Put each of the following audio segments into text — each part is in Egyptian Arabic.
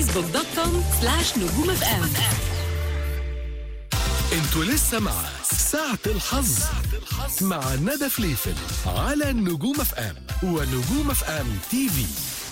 فيسبوك دوت كوم سلاش نجوم اف ام انتوا لسه مع ساعة الحظ مع ندى فليفل على النجوم اف ام ونجوم اف ام تي في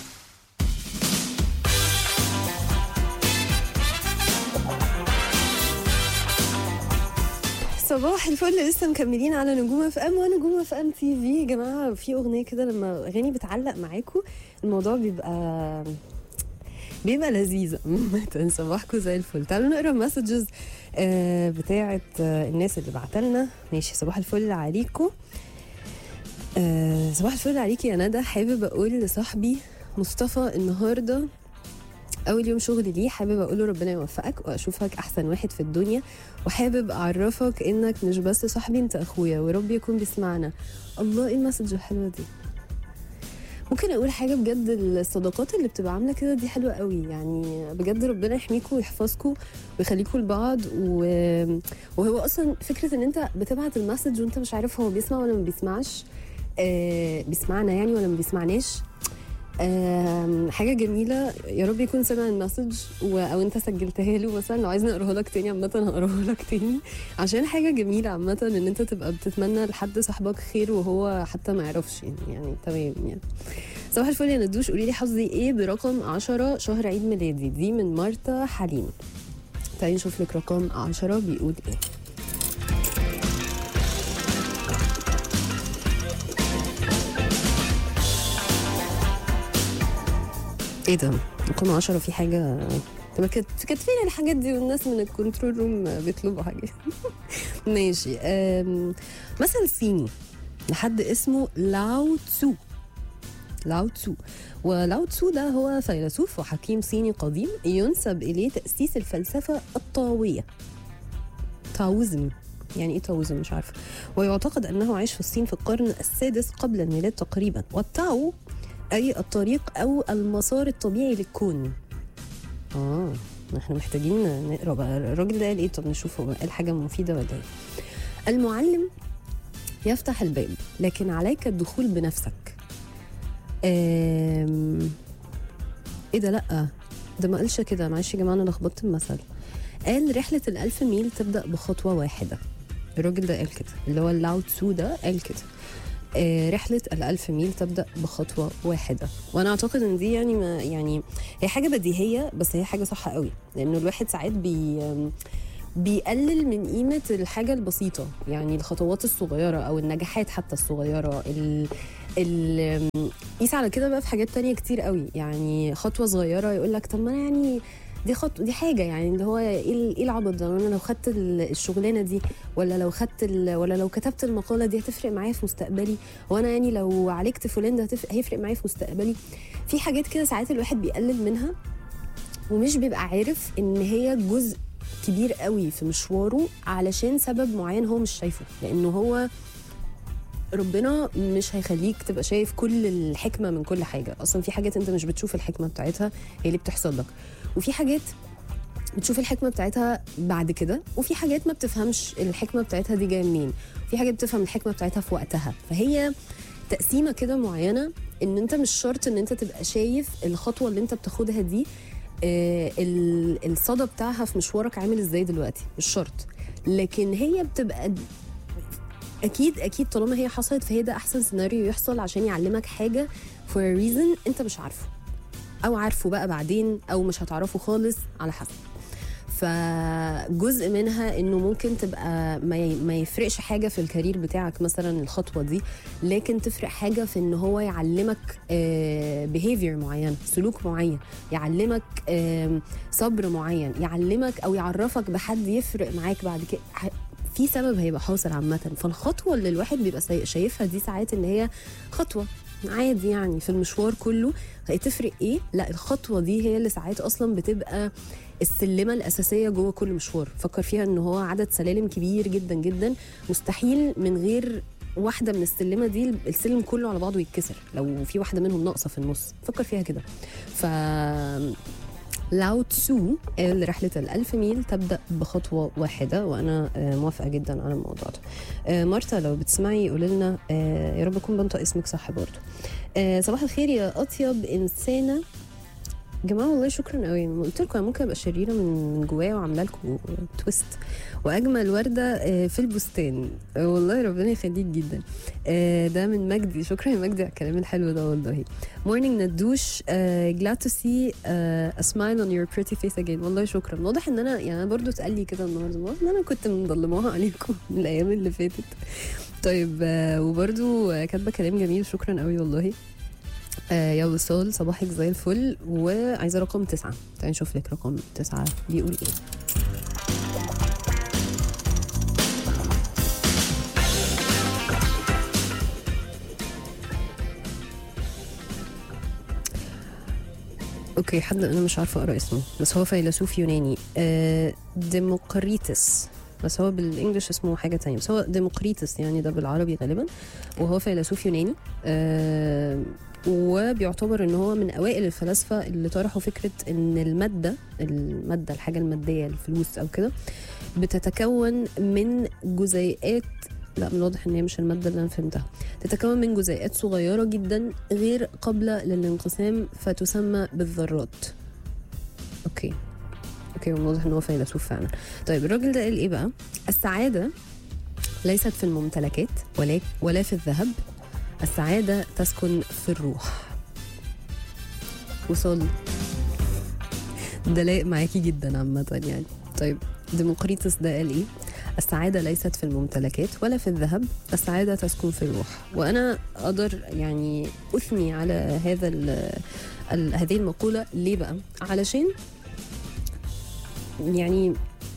صباح الفل لسه مكملين على نجوم اف ام ونجوم اف ام تي في يا جماعه في اغنيه كده لما اغاني بتعلق معاكم الموضوع بيبقى بيبقى لذيذ عامة صباحكم زي الفل تعالوا نقرا مسجز بتاعه آه، الناس اللي بعتلنا ماشي صباح الفل عليكم آه، صباح الفل عليكي يا ندى حابب اقول لصاحبي مصطفى النهارده اول يوم شغل ليه حابب اقول له ربنا يوفقك واشوفك احسن واحد في الدنيا وحابب اعرفك انك مش بس صاحبي انت اخويا ورب يكون بيسمعنا الله ايه المسج الحلوه دي ممكن اقول حاجه بجد الصداقات اللي بتبقى عامله كده دي حلوه قوي يعني بجد ربنا يحميكم ويحفظكم ويخليكم لبعض و... وهو اصلا فكره ان انت بتبعت المسج وانت مش عارف هو بيسمع ولا ما بيسمعش آه بيسمعنا يعني ولا ما بيسمعناش آم، حاجة جميلة يا رب يكون سمع المسج و... أو أنت سجلتها له مثلا لو عايزني أقراها لك تاني عامة هقراها لك تاني عشان حاجة جميلة عامة إن أنت تبقى بتتمنى لحد صاحبك خير وهو حتى ما يعرفش يعني, يعني تمام يعني صباح الفل يا ندوش قولي لي حظي إيه برقم 10 شهر عيد ميلادي دي من مارتا حليم تعالي نشوف لك رقم 10 بيقول إيه ايه ده رقم 10 في حاجه طب كانت كاتبين الحاجات دي والناس من الكنترول روم بيطلبوا حاجه ماشي أم، مثل صيني لحد اسمه لاو تسو لاو تسو ولاو تسو ده هو فيلسوف وحكيم صيني قديم ينسب اليه تاسيس الفلسفه الطاويه تاوزم يعني ايه تاوزم مش عارفه ويعتقد انه عاش في الصين في القرن السادس قبل الميلاد تقريبا والتاو أي الطريق أو المسار الطبيعي للكون آه احنا محتاجين نقرا بقى الراجل ده قال ايه طب نشوف هو قال حاجة مفيدة ولا ايه المعلم يفتح الباب لكن عليك الدخول بنفسك آم، ايه ده لأ ده ما قالش كده معلش يا جماعة أنا لخبطت المثل قال رحلة الألف ميل تبدأ بخطوة واحدة الراجل ده قال كده اللي هو اللاو تسو ده قال كده آه، رحلة الألف ميل تبدأ بخطوة واحدة وأنا أعتقد إن دي يعني ما يعني هي حاجة بديهية بس هي حاجة صح قوي لأنه الواحد ساعات بي بيقلل من قيمة الحاجة البسيطة يعني الخطوات الصغيرة أو النجاحات حتى الصغيرة ال ال قيس على كده بقى في حاجات تانية كتير قوي يعني خطوة صغيرة يقول لك طب ما أنا يعني دي خطوة دي حاجة يعني اللي هو ايه ال- ايه العبط ده انا لو خدت ال- الشغلانة دي ولا لو خدت ال- ولا لو كتبت المقالة دي هتفرق معايا في مستقبلي وانا يعني لو عالجت فلان ده هتفرق هيفرق معايا في مستقبلي في حاجات كده ساعات الواحد بيقلل منها ومش بيبقى عارف ان هي جزء كبير قوي في مشواره علشان سبب معين هو مش شايفه لانه هو ربنا مش هيخليك تبقى شايف كل الحكمه من كل حاجه اصلا في حاجات انت مش بتشوف الحكمه بتاعتها هي اللي بتحصل لك وفي حاجات بتشوف الحكمه بتاعتها بعد كده وفي حاجات ما بتفهمش الحكمه بتاعتها دي جايه منين في حاجات بتفهم الحكمه بتاعتها في وقتها فهي تقسيمه كده معينه ان انت مش شرط ان انت تبقى شايف الخطوه اللي انت بتاخدها دي آه، ال- الصدى بتاعها في مشوارك عامل ازاي دلوقتي مش شرط لكن هي بتبقى اكيد اكيد طالما هي حصلت فهي ده احسن سيناريو يحصل عشان يعلمك حاجه for a reason انت مش عارفه او عارفه بقى بعدين او مش هتعرفه خالص على حسب فجزء منها انه ممكن تبقى ما ي- ما يفرقش حاجه في الكارير بتاعك مثلا الخطوه دي لكن تفرق حاجه في ان هو يعلمك بيهيفير معين سلوك معين يعلمك آم، صبر معين يعلمك او يعرفك بحد يفرق معاك بعد كده ح- في سبب هيبقى حاصل عامه فالخطوه اللي الواحد بيبقى سي- شايفها دي ساعات ان هي خطوه عادي يعني في المشوار كله هتفرق ايه لا الخطوه دي هي اللي ساعات اصلا بتبقى السلمه الاساسيه جوه كل مشوار فكر فيها ان هو عدد سلالم كبير جدا جدا مستحيل من غير واحده من السلمه دي السلم كله على بعضه يتكسر لو في واحده منهم ناقصه في النص فكر فيها كده ف لاو تسو قال رحلة الألف ميل تبدأ بخطوة واحدة وأنا آه، موافقة جدا على الموضوع ده آه، مارتا لو بتسمعي قولي لنا آه، يا رب أكون بنطق اسمك صح برضو آه، صباح الخير يا أطيب إنسانة جماعه والله شكرا قوي قلت لكم انا ممكن ابقى شريره من من جوايا وعامله لكم تويست واجمل ورده آه، في البستان آه، والله ربنا يخليك جدا آه، ده من مجدي شكرا يا مجدي على الكلام الحلو ده والله مورنينج ندوش uh, glad to see uh, a smile on your pretty face again والله شكرا واضح ان انا يعني انا برضو اتقال لي كده النهارده واضح ان انا كنت مظلماها عليكم الايام اللي فاتت طيب uh, وبرضو uh, كاتبه كلام جميل شكرا قوي والله آه يا وصال صباحك زي الفل وعايزه رقم تسعة تعالي نشوف لك رقم تسعة بيقول ايه اوكي حد انا مش عارفه اقرا اسمه بس هو فيلسوف يوناني آه ديموقريتس بس هو بالانجلش اسمه حاجه تانية بس هو ديموقريتس يعني ده بالعربي غالبا وهو فيلسوف يوناني آه وبيعتبر ان هو من اوائل الفلاسفه اللي طرحوا فكره ان الماده الماده الحاجه الماديه الفلوس او كده بتتكون من جزيئات لا من الواضح ان هي مش الماده اللي انا فهمتها تتكون من جزيئات صغيره جدا غير قابله للانقسام فتسمى بالذرات اوكي اوكي من الواضح ان هو فيلسوف فعلا طيب الراجل ده قال ايه بقى السعاده ليست في الممتلكات ولا ولا في الذهب السعاده تسكن في الروح وصل ده لايق معاكي جدا عامه يعني طيب ديمقريطس ده قال ايه السعادة ليست في الممتلكات ولا في الذهب السعادة تسكن في الروح وأنا أقدر يعني أثني على هذا ال ال هذه المقولة ليه بقى علشان يعني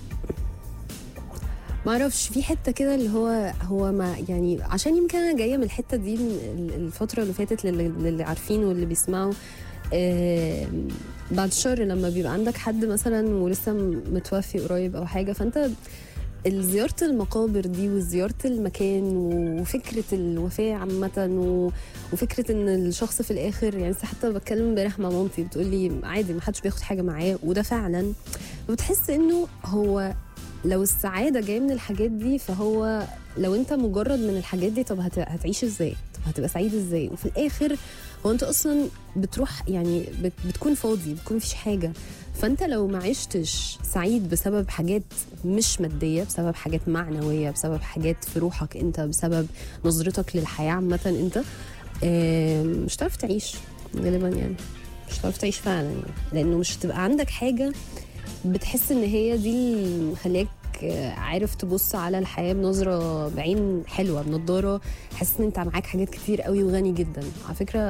ما اعرفش في حته كده اللي هو هو ما يعني عشان يمكن انا جايه من الحته دي من الفتره اللي فاتت للي, للي عارفين واللي بيسمعوا آه بعد الشر لما بيبقى عندك حد مثلا ولسه متوفي قريب او حاجه فانت زيارة المقابر دي وزيارة المكان وفكرة الوفاة عامة وفكرة ان الشخص في الاخر يعني حتى بتكلم امبارح مع مامتي بتقول لي عادي ما حدش بياخد حاجة معاه وده فعلا بتحس انه هو لو السعادة جاية من الحاجات دي فهو لو انت مجرد من الحاجات دي طب هتعيش ازاي؟ طب هتبقى سعيد ازاي؟ وفي الاخر هو انت اصلا بتروح يعني بت بتكون فاضي بتكون مفيش حاجة فانت لو ما عشتش سعيد بسبب حاجات مش ماديه بسبب حاجات معنويه بسبب حاجات في روحك انت بسبب نظرتك للحياه عامه انت مش هتعرف تعيش غالبا يعني مش هتعرف تعيش فعلا يعني لانه مش هتبقى عندك حاجه بتحس ان هي دي اللي مخليك عارف تبص على الحياه بنظره بعين حلوه بنضاره حاسس ان انت معاك حاجات كتير قوي وغني جدا على فكره